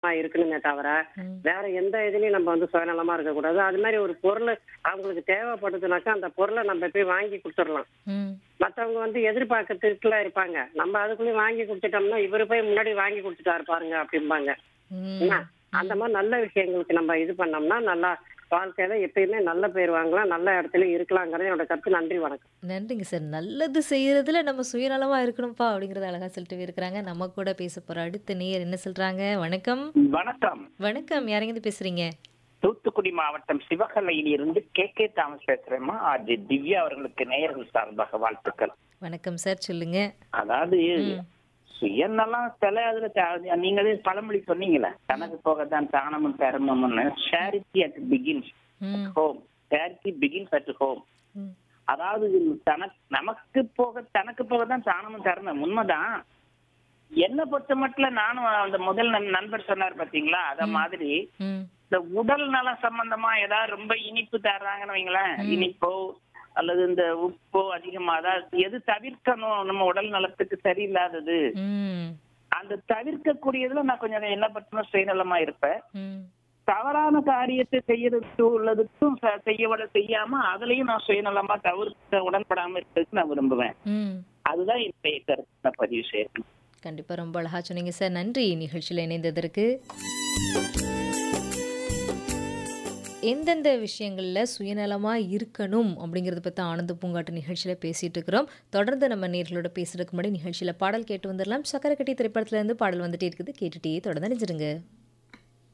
இருக்கணுமே தவிர ம். வேற எந்த இதுலயும் நம்ம வந்து சுயநலமா இருக்கக்கூடாது அது மாதிரி ஒரு பொருள் அவங்களுக்கு தேவைப்படுதுனாக்கா அந்த பொருளை நம்ம போய் வாங்கி கொடுத்துடலாம் ம். மத்தவங்க வந்து எதிர்பார்க்கறதுக்குள்ள இருப்பாங்க நம்ம அதுக்குள்ளேயும் வாங்கி கொடுத்துட்டோம்னா இவரு போய் முன்னாடி வாங்கி கொடுத்துட்டாரு பாருங்க அப்படிம்பாங்க என்ன? ம். அந்த மாதிரி நல்ல விஷயங்களுக்கு நம்ம இது பண்ணோம்னா நல்லா வாழ்க்கையில எப்பயுமே நல்ல பேர் வாங்கலாம் நல்ல இடத்துல இருக்கலாங்கிறது என்னோட கருத்து நன்றி வணக்கம் நன்றிங்க சார் நல்லது செய்யறதுல நம்ம சுயநலமா இருக்கணும்ப்பா அப்படிங்கறத அழகா சொல்லிட்டு இருக்கிறாங்க நம்ம கூட பேச போற அடுத்த நேயர் என்ன சொல்றாங்க வணக்கம் வணக்கம் வணக்கம் யாரெங்கிருந்து பேசுறீங்க தூத்துக்குடி மாவட்டம் சிவகலையில் இருந்து கே கே தாமஸ் பேசுறேம்மா அது திவ்யா அவர்களுக்கு நேயர்கள் சார்பாக வாழ்த்துக்கள் வணக்கம் சார் சொல்லுங்க அதாவது சுயநலம் சில அதுல த- நீங்களே பழமொழி சொன்னீங்களே தனக்கு போகத்தான் தானமும் தர்மம்னு charity at begins hmm. Home charity begins at home hmm. அதாவது தனக்கு நமக்கு போக தனக்கு போக தான் தானமும் தரணும் உண்மைதான் என்ன பொறுத்த மட்டும் நானும் அந்த முதல் நண்- நண்பர் சொன்னார் பாத்தீங்களா அத மாதிரி ம். இந்த உடல் நலம் சம்பந்தமா ஏதாவது ரொம்ப இனிப்பு தர்றாங்கன்னு வைங்களேன் இனிப்போ அல்லது இந்த உப்போ அதிகமா அதாவது எது தவிர்க்கணும் நம்ம உடல் நலத்துக்கு சரியில்லாதது ம். அந்த தவிர்க்கக்கூடியதுல நான் கொஞ்சம் என்ன பற்றின சுயநலமா இருப்பேன் ம். தவறான காரியத்தை செய்யறதுக்கு உள்ளதுக்கும் ச- செய்ய விட செய்யாம அதுலயும் நான் சுயநலமா தவிர்க்க உடன்படாம இருக்கிறதுக்கு நான் விரும்புவேன் ம். அதுதான் என்னுடைய கருத்து நான் பதிவு செய்யணும் கண்டிப்பா ரொம்ப அழகா சொன்னீங்க சார் நன்றி நிகழ்ச்சியில் இணைந்ததற்கு எந்தெந்த விஷயங்களில் சுயநலமாக இருக்கணும் அப்படிங்கிறத பற்றி ஆனந்த பூங்காட்டு நிகழ்ச்சியில் பேசிகிட்டு இருக்கிறோம் தொடர்ந்து நம்ம நேர்களோட பேசுறதுக்கு முன்னாடி நிகழ்ச்சியில் பாடல் கேட்டு வந்துடலாம் சக்கரை கட்டி திரைப்படத்துல இருந்து பாடல் வந்துட்டே இருக்குது கேட்டுட்டே தொடர்ந்து நினைச்சிருங்க